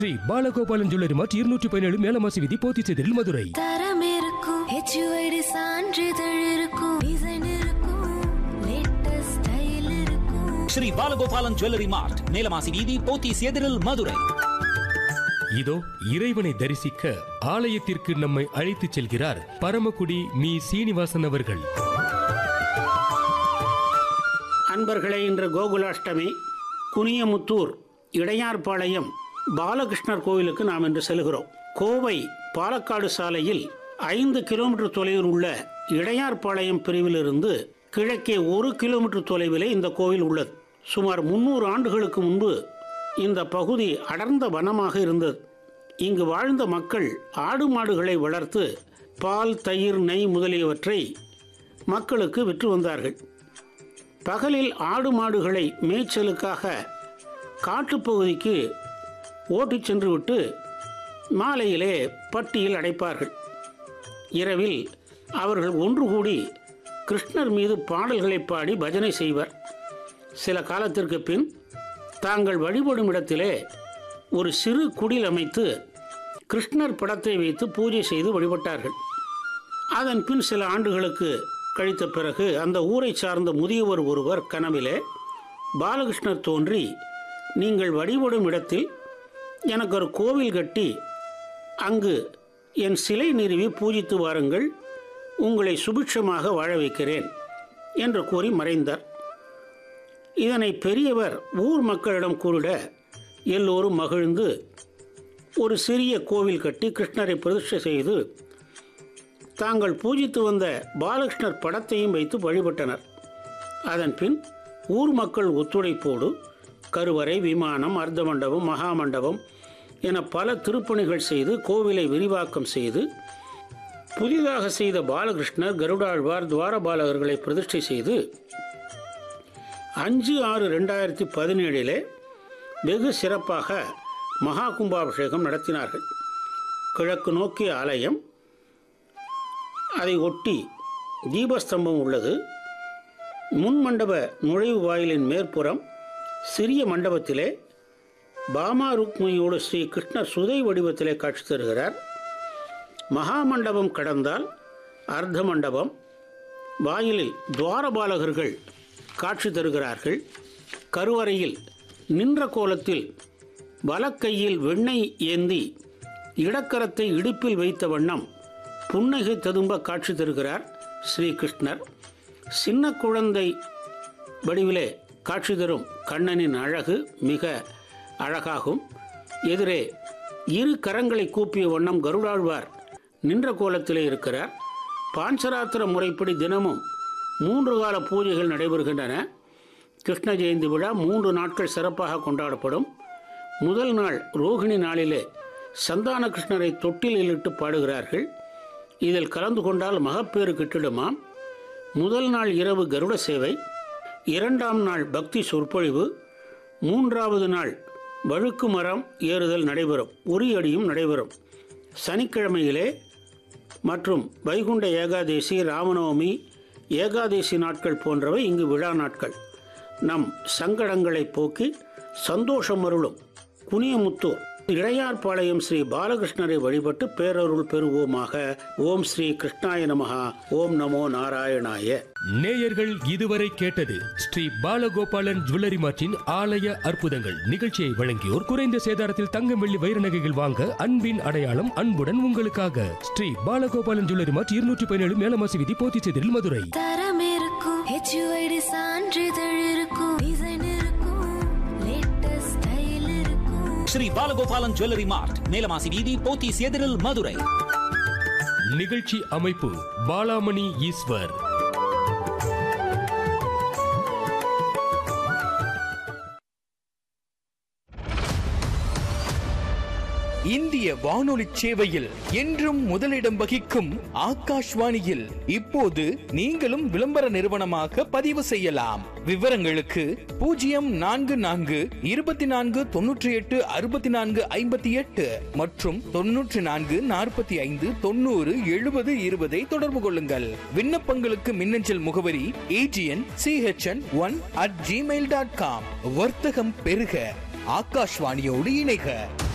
Sri Balagopalan jewellery மார்ட் இருநூற்றி பதினேழு மேலமாசி விதி போத்திச்செதில் மதுரை தரம் இருக்கும் ஹெச்யூஐடி சான்றிதழ் இருக்கும் டிசைன் இருக்கும் லேட்டஸ்ட் ஸ்டைல் இருக்கும் ஸ்ரீ பாலகோபாலன் ஜுவல்லரி மார்ட் மேலமாசி வீதி போத்தீஸ் எதிரில் மதுரை இதோ இறைவனை தரிசிக்க ஆலயத்திற்கு நம்மை அழைத்துச் செல்கிறார் பரமக்குடி மீ சீனிவாசன் அவர்கள் அன்பர்களே இன்று கோகுலாஷ்டமி குனியமுத்தூர் இடையார்பாளையம் பாலகிருஷ்ணர் கோவிலுக்கு நாம் இன்று செல்கிறோம் கோவை பாலக்காடு சாலையில் ஐந்து கிலோமீட்டர் தொலைவில் உள்ள இடையார்பாளையம் பிரிவிலிருந்து கிழக்கே ஒரு கிலோமீட்டர் தொலைவிலே இந்த கோவில் உள்ளது சுமார் முன்னூறு ஆண்டுகளுக்கு முன்பு இந்த பகுதி அடர்ந்த வனமாக இருந்தது இங்கு வாழ்ந்த மக்கள் ஆடு மாடுகளை வளர்த்து பால் தயிர் நெய் முதலியவற்றை மக்களுக்கு விற்று வந்தார்கள் பகலில் ஆடு மாடுகளை மேய்ச்சலுக்காக காட்டுப்பகுதிக்கு ஓட்டிச் சென்றுவிட்டு மாலையிலே பட்டியில் அடைப்பார்கள் இரவில் அவர்கள் ஒன்று கூடி கிருஷ்ணர் மீது பாடல்களை பாடி பஜனை செய்வர் சில காலத்திற்கு பின் தாங்கள் வழிபடும் இடத்திலே ஒரு சிறு குடில் அமைத்து கிருஷ்ணர் படத்தை வைத்து பூஜை செய்து வழிபட்டார்கள் அதன் பின் சில ஆண்டுகளுக்கு கழித்த பிறகு அந்த ஊரை சார்ந்த முதியவர் ஒருவர் கனவிலே பாலகிருஷ்ணர் தோன்றி நீங்கள் வழிபடும் இடத்தில் எனக்கு ஒரு கோவில் கட்டி அங்கு என் சிலை நிறுவி பூஜித்து வாருங்கள் உங்களை சுபிட்சமாக வாழ வைக்கிறேன் என்று கூறி மறைந்தார் இதனை பெரியவர் ஊர் மக்களிடம் கூறிட எல்லோரும் மகிழ்ந்து ஒரு சிறிய கோவில் கட்டி கிருஷ்ணரை பிரதிஷ்டை செய்து தாங்கள் பூஜித்து வந்த பாலகிருஷ்ணர் படத்தையும் வைத்து வழிபட்டனர் அதன் பின் ஊர் மக்கள் ஒத்துழைப்போடு கருவறை விமானம் அர்த்த மண்டபம் மகாமண்டபம் என பல திருப்பணிகள் செய்து கோவிலை விரிவாக்கம் செய்து புதிதாக செய்த பாலகிருஷ்ணர் கருடாழ்வார் துவாரபாலகர்களை பிரதிஷ்டை செய்து அஞ்சு ஆறு ரெண்டாயிரத்தி பதினேழிலே வெகு சிறப்பாக மகா கும்பாபிஷேகம் நடத்தினார்கள் கிழக்கு நோக்கிய ஆலயம் அதை ஒட்டி தீபஸ்தம்பம் உள்ளது முன் மண்டப நுழைவு வாயிலின் மேற்புறம் சிறிய மண்டபத்திலே பாமா ருக்மியோடு ஸ்ரீ கிருஷ்ணர் சுதை வடிவத்திலே காட்சி தருகிறார் மகா மண்டபம் கடந்தால் அர்த்த மண்டபம் வாயிலில் துவாரபாலகர்கள் காட்சி தருகிறார்கள் கருவறையில் நின்ற கோலத்தில் வலக்கையில் வெண்ணெய் ஏந்தி இடக்கரத்தை இடுப்பில் வைத்த வண்ணம் புன்னகை ததும்ப காட்சி தருகிறார் ஸ்ரீகிருஷ்ணர் சின்ன குழந்தை வடிவிலே காட்சி தரும் கண்ணனின் அழகு மிக அழகாகும் எதிரே இரு கரங்களை கூப்பிய வண்ணம் கருடாழ்வார் நின்ற கோலத்திலே இருக்கிறார் பாஞ்சராத்திர முறைப்படி தினமும் மூன்று கால பூஜைகள் நடைபெறுகின்றன கிருஷ்ண ஜெயந்தி விழா மூன்று நாட்கள் சிறப்பாக கொண்டாடப்படும் முதல் நாள் ரோகிணி நாளிலே சந்தான கிருஷ்ணரை தொட்டிலில் இட்டு பாடுகிறார்கள் இதில் கலந்து கொண்டால் மகப்பேறு கிட்டிடுமாம் முதல் நாள் இரவு கருட சேவை இரண்டாம் நாள் பக்தி சொற்பொழிவு மூன்றாவது நாள் வழுக்கு மரம் ஏறுதல் நடைபெறும் உரியடியும் நடைபெறும் சனிக்கிழமையிலே மற்றும் வைகுண்ட ஏகாதேசி ராமநவமி ஏகாதேசி நாட்கள் போன்றவை இங்கு விழா நாட்கள் நம் சங்கடங்களை போக்கி சந்தோஷம் அருளும் குனியமுத்தூர் இடையார்பாளையம் ஸ்ரீ பாலகிருஷ்ணரை வழிபட்டு பேரருள் பெறுவோமாக ஓம் ஸ்ரீ கிருஷ்ணாய நமகா ஓம் நமோ நாராயணாய நேயர்கள் இதுவரை கேட்டது ஸ்ரீ பாலகோபாலன் ஜுவல்லரி மார்ட்டின் ஆலய அற்புதங்கள் நிகழ்ச்சியை வழங்கியோர் குறைந்த சேதாரத்தில் தங்கம் வெள்ளி வைர நகைகள் வாங்க அன்பின் அடையாளம் அன்புடன் உங்களுக்காக ஸ்ரீ பாலகோபாலன் ஜுவல்லரி மார்ட் இருநூற்றி பதினேழு மேலமாசி விதி போத்திச்செதில் மதுரை தரம் இருக்கும் ஹெச்யூஐடி சான்றிதழ் இருக்கும் டிசைன் இருக்கும் லேட்டஸ்ட் ஸ்டைல் இருக்கும் ஸ்ரீ பாலகோபாலன் ஜுவல்லரி மார்ட் மேலமாசி வீதி போத்தீஸ் எதிரில் மதுரை நிகழ்ச்சி அமைப்பு பாலாமணி ஈஸ்வர் இந்திய வானொலி சேவையில் என்றும் முதலிடம் வகிக்கும் ஆகாஷ்வாணியில் இப்போது நீங்களும் விளம்பர நிறுவனமாக பதிவு செய்யலாம் விவரங்களுக்கு பூஜ்ஜியம் நான்கு நான்கு இருபத்தி நான்கு தொன்னூற்றி எட்டு அறுபத்தி நான்கு ஐம்பத்தி எட்டு மற்றும் தொன்னூற்றி நான்கு நாற்பத்தி ஐந்து தொண்ணூறு எழுபது இருபதை தொடர்பு கொள்ளுங்கள் விண்ணப்பங்களுக்கு மின்னஞ்சல் முகவரி AGN CHN one at Gmail dot com வர்த்தகம் பெருக ஆகாஷ்வாணியோடு இணைக